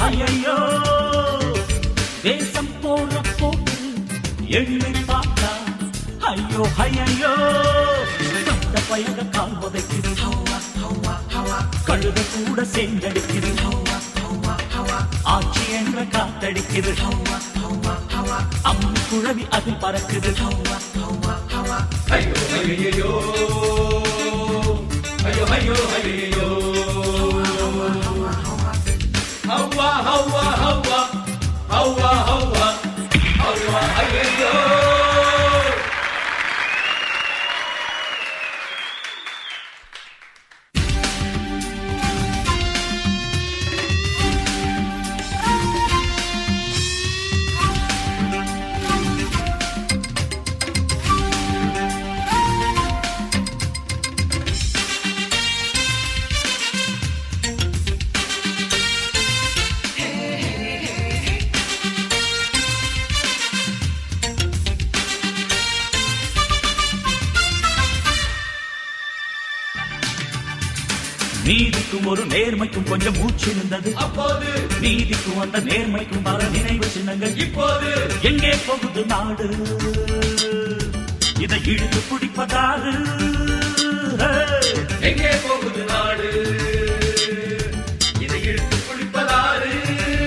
ஐயையோ தேசம் போற போக்கு எண்ணி பார்த்தா ஐயோ ஐயையோ கண்ட பயக கால் உதைக்குது கழுத கூட சேர்ந்தடிக்குது ஆட்சி என்ற காத்தடிக்குது அம்மு குழவி அதில் பறக்குது ஐயோ ஐயோ ஐயோ ஐயோ ஐயோ ஹவ்வா ஹவ்வா ஹவ்வா ஹவ்வா ஹவ்வா ஹவ்வா ஐயோ நீதிக்கும் ஒரு நேர்மைக்கும் கொஞ்சம் மூச்சு இருந்தது அப்போது நீதிக்கும் அந்த நேர்மைக்கும் வர நினைவு சின்னங்கள் இப்போது எங்கே போகுது நாடு இதை இழுத்து பிடிப்பதாரு எங்கே போகுது நாடு இதை இழுத்து குளிப்பதாரு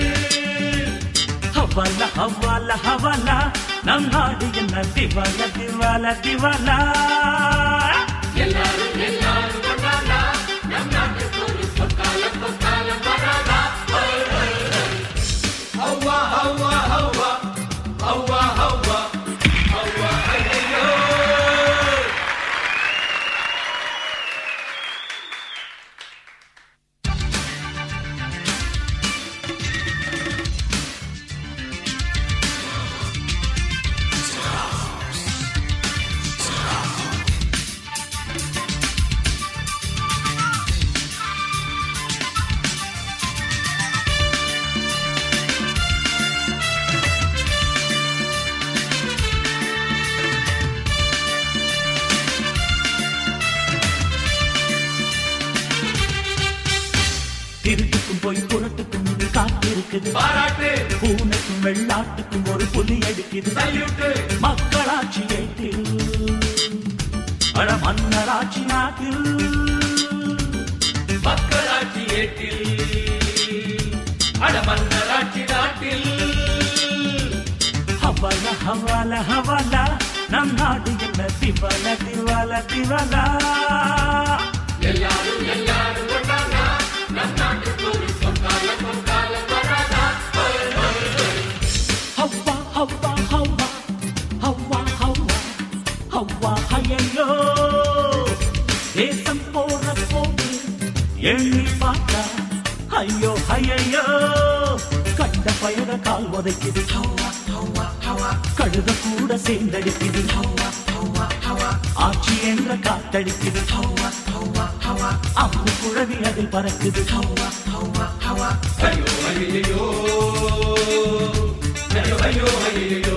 ஹவால ஹவால ஹவால நம் நாடு என்ன திவால திவால திவாலா எல்லாரும் எல்லாரும் கொண்டாடா நம் நாட்டுக்கு ஒரு பொற்காலம் பொற்காலம் வராதா ஹவ்வா ஹவ்வா ஹவ்வா ஹவ்வா ஹவ்வா ஹவ்வா ஐயோ திருட்டுக்கும் போய் புறட்டுக்கும் இது காத்திருக்குது பாராட்டு பூனைக்கும் வெள்ளாட்டுக்கும் ஒரு புலி அடிக்குது சல்யூட்டு மக்களாட்சி ஏட்டில் அட மன்னராட்சி நாட்டில் மக்களாட்சி ஏட்டில் அட மன்னராட்சி நாட்டில் ஹவால ஹவால ஹவால நம் நாடு என்ன திவால திவால திவாலா எல்லாரும் எல்லாரும் கொண்டாடா நம் நாட்டுக்கு ஒரு பொற்காலம் பொற்காலம் வராதா ஹவ்வா ஹவ்வா ஹவ்வா ஹவ்வா ஹவ்வா ஹவ்வா ஹையையோ தேசம் போற போது எண்ணி பார்த்தா ஐயோ ஐயையோ கண்ட பயக கால் உதைக்குது கழுத கூட சேர்ந்தடிக்குது ஆட்சி என்ற காத்தடிக்குது அம்பு குழவி அதில் பறக்குது ஐயோ ஐயோ ஐயோ ஐயோ ஐயோ